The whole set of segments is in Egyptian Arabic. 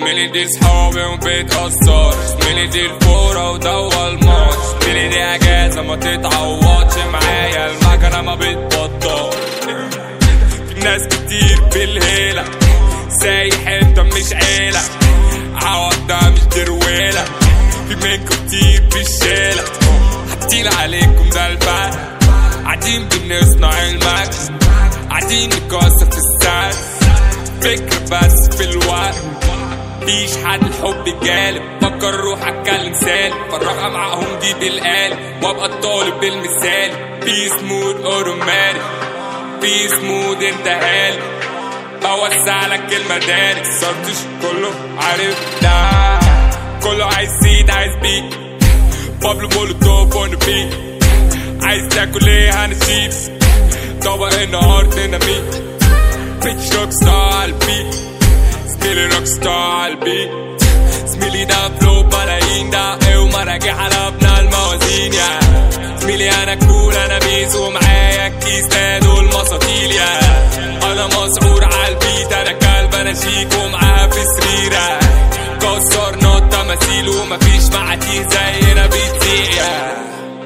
زميلي دي صحابي وبيتأثر زميلي دي الفورة وده الماتش زميلي دي اجازة ما تتعوضش معايا المكنة ما بتبطل في ناس كتير بالهيلة سايح انت مش عيلة عوض ده مش درويلة في منكم كتير بالشيلة حاطين عليكم ده الفرق قاعدين بنصنع المكس قاعدين نكسر في السعر فكرة بس في الوقت مفيش حد الحب جالب فكر روح اتكلم سالم فرقها معاهم دي بالقالب وابقى الطالب بالمثال بيس مود اوتوماتيك بيس مود انت هالي بوسع لك المدارك صرتش كله عارف ده كله عايز سيد عايز بيت بابلو مولوتوف اون بيت عايز تاكل ايه هنشيبس طبق النهار ديناميت بيتش روك ستار على البيت زميلي روك ستار على البيت زميلي ده فلو ملايين ده ايه ومراجع على ابن الموازين يا زميلي انا كول انا بيز ومعايا الكيس ده دول مساطيل يا انا مسعور على البيت انا كلب انا شيك ومعاها في سريرة كسر نوت تماثيل ومفيش معاتيه زينا بيتزيق يا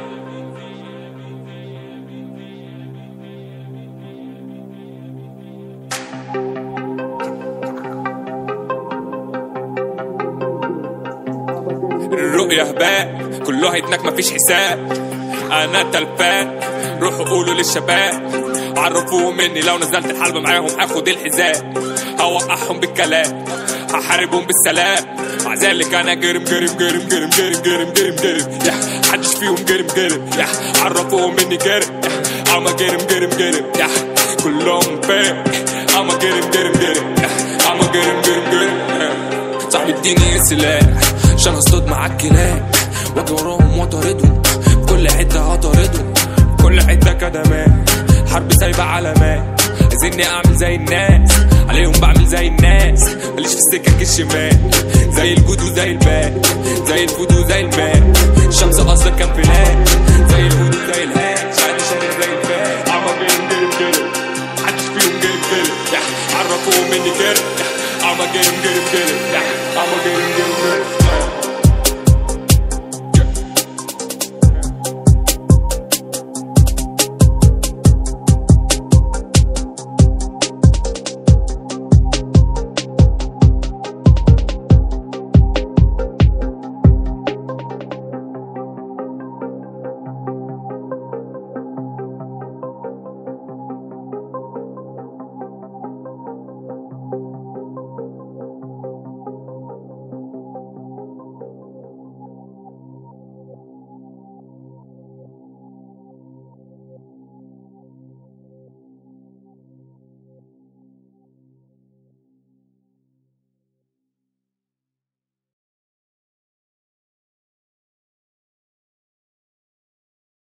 الرؤية هباء كله هيتنك مفيش حساب انا تلفان روحوا قولوا للشباب عرفوهم اني لو نزلت الحلبة معاهم هاخد الحذاء هوقعهم بالكلام هحاربهم بالسلام مع ذلك انا جرم جرم جرم جرم جرم جرم جرم جرم يا حدش فيهم جرم جرم يا عرفوهم اني جرم يا اما جرم جرم جرم يا كلهم فاهم اما جرم جرم جرم يا اما جرم جرم جرم صاحبي اديني سلاح عشان اصطاد معاك كلاب واجي وراهم واطاردهم في كل حته هطاردهم في كل حته كدمات حرب سايبه علامات عايزيني اعمل زي الناس عليهم بعمل زي الناس ماليش في السكك الشمال زي الجود وزي الباء زي الفود وزي الماء الشمس اصلا كان فلات